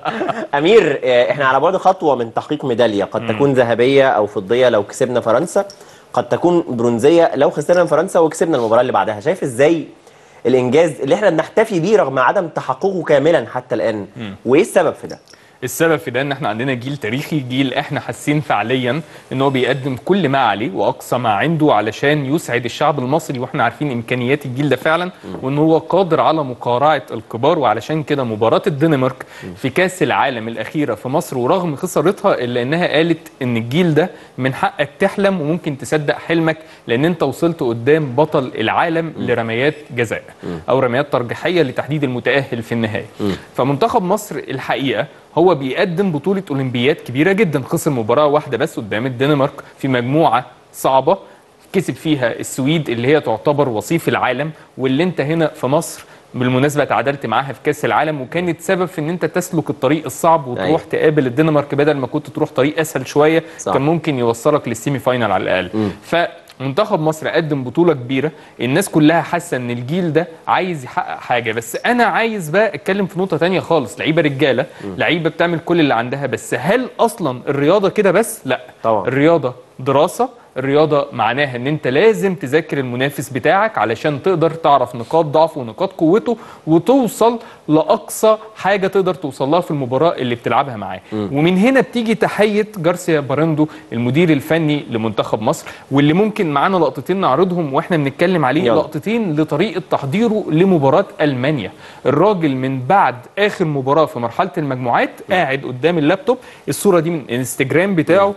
امير آه، احنا على بعد خطوه من تحقيق ميداليه قد تكون ذهبيه او فضيه لو كسبنا فرنسا قد تكون برونزيه لو خسرنا من فرنسا وكسبنا المباراه اللي بعدها شايف ازاي الانجاز اللي احنا بنحتفي بيه رغم عدم تحققه كاملا حتى الان وايه السبب في ده السبب في ده ان احنا عندنا جيل تاريخي جيل احنا حاسين فعليا ان هو بيقدم كل ما عليه واقصى ما عنده علشان يسعد الشعب المصري واحنا عارفين امكانيات الجيل ده فعلا وان هو قادر على مقارعه الكبار وعلشان كده مباراه الدنمارك في كاس العالم الاخيره في مصر ورغم خسارتها الا انها قالت ان الجيل ده من حقك تحلم وممكن تصدق حلمك لان انت وصلت قدام بطل العالم لرميات جزاء او رميات ترجيحيه لتحديد المتاهل في النهايه فمنتخب مصر الحقيقه هو بيقدم بطولة أولمبياد كبيرة جدا خسر مباراة واحدة بس قدام الدنمارك في مجموعة صعبة كسب فيها السويد اللي هي تعتبر وصيف العالم واللي انت هنا في مصر بالمناسبة تعادلت معاها في كأس العالم وكانت سبب في ان انت تسلك الطريق الصعب وتروح أيوة. تقابل الدنمارك بدل ما كنت تروح طريق اسهل شوية صح. كان ممكن يوصلك للسيمي فاينال على الاقل فمنتخب مصر قدم بطولة كبيرة الناس كلها حاسة ان الجيل ده عايز يحقق حاجة بس انا عايز بقى اتكلم في نقطة تانية خالص لعيبة رجالة لعيبة بتعمل كل اللي عندها بس هل اصلا الرياضة كده بس لا طبعا. الرياضة دراسة الرياضة معناها ان انت لازم تذاكر المنافس بتاعك علشان تقدر تعرف نقاط ضعفه ونقاط قوته وتوصل لأقصى حاجة تقدر توصل لها في المباراة اللي بتلعبها معاه ومن هنا بتيجي تحية جارسيا باراندو المدير الفني لمنتخب مصر واللي ممكن معانا لقطتين نعرضهم واحنا بنتكلم عليه يلا. لقطتين لطريقة تحضيره لمباراة ألمانيا الراجل من بعد آخر مباراة في مرحلة المجموعات قاعد قدام اللابتوب الصورة دي من الانستجرام بتاعه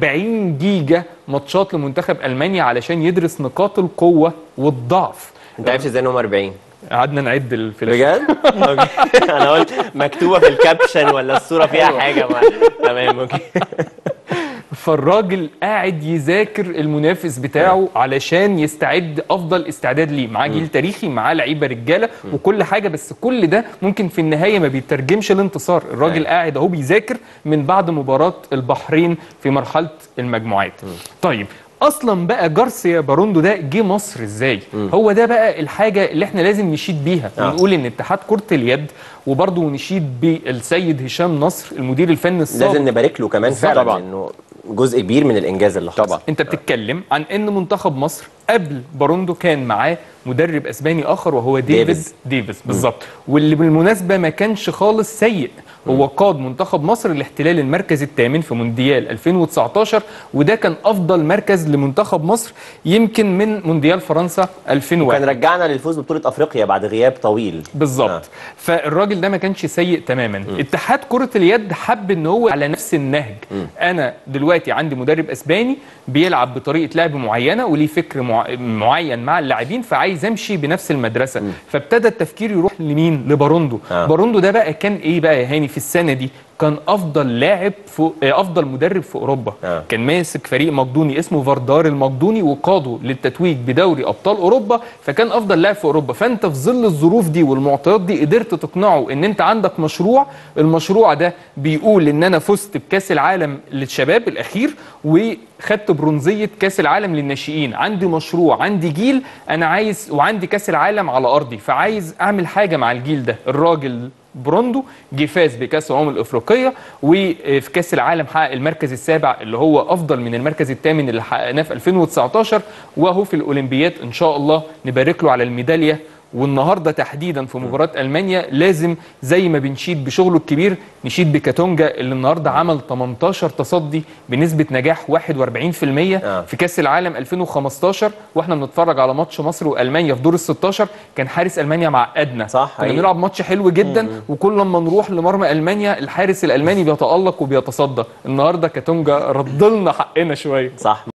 40 جيجا ماتشات لمنتخب ألمانيا علشان يدرس نقاط القوة والضعف انت عرفت ازاي ان هم 40 قعدنا نعد الفلاش بجد أوكي. انا قلت مكتوبه في الكابشن ولا الصوره فيها حاجه ما. تمام اوكي فالراجل قاعد يذاكر المنافس بتاعه علشان يستعد افضل استعداد ليه معاه جيل تاريخي معاه لعيبه رجاله وكل حاجه بس كل ده ممكن في النهايه ما بيترجمش الانتصار الراجل أيوة. قاعد اهو بيذاكر من بعد مباراه البحرين في مرحله المجموعات طيب اصلا بقى جارسيا باروندو ده جه مصر ازاي هو ده بقى الحاجه اللي احنا لازم نشيد بيها آه. ونقول ان اتحاد كره اليد وبرضه نشيد بالسيد هشام نصر المدير الفني السابق لازم نبارك له كمان بالظبط. فعلا طبعاً. انه جزء كبير من الانجاز اللي حصل طبعا انت بتتكلم عن ان منتخب مصر قبل باروندو كان معاه مدرب اسباني اخر وهو ديفيد ديفيز. ديفيز بالظبط واللي بالمناسبه ما كانش خالص سيء هو قاد منتخب مصر لاحتلال المركز الثامن في مونديال 2019 وده كان افضل مركز لمنتخب مصر يمكن من مونديال فرنسا 2001 كان رجعنا للفوز ببطوله افريقيا بعد غياب طويل بالظبط آه. آه. فالراجل ده ما كانش سيء تماما م. اتحاد كرة اليد حب ان هو على نفس النهج م. انا دلوقتي عندي مدرب اسباني بيلعب بطريقة لعب معينة وليه فكر مع... معين مع اللاعبين فعايز امشي بنفس المدرسة م. فابتدى التفكير يروح لمين لباروندو آه. آه. باروندو ده بقى كان ايه بقى يا هاني في السنة دي كان افضل لاعب في آه، افضل مدرب في اوروبا آه. كان ماسك فريق مقدوني اسمه فاردار المقدوني وقاده للتتويج بدوري ابطال اوروبا فكان افضل لاعب في اوروبا فانت في ظل الظروف دي والمعطيات دي قدرت تقنعه ان انت عندك مشروع المشروع ده بيقول ان انا فزت بكاس العالم للشباب الاخير وخدت برونزيه كاس العالم للناشئين عندي مشروع عندي جيل انا عايز وعندي كاس العالم على ارضي فعايز اعمل حاجه مع الجيل ده الراجل بروندو جه فاز بكاس الامم الافريقيه وفي كاس العالم حقق المركز السابع اللي هو افضل من المركز الثامن اللي حققناه في 2019 وهو في الاولمبياد ان شاء الله نبارك له على الميداليه والنهارده تحديدا في مباراه المانيا لازم زي ما بنشيد بشغله الكبير نشيد بكاتونجا اللي النهارده عمل 18 تصدي بنسبه نجاح 41% آه. في كاس العالم 2015 واحنا بنتفرج على ماتش مصر والمانيا في دور ال 16 كان حارس المانيا معقدنا صح، كنا حقيقي. بنلعب ماتش حلو جدا وكل لما نروح لمرمى المانيا الحارس الالماني بيتالق وبيتصدى النهارده كاتونجا رد لنا حقنا شويه صح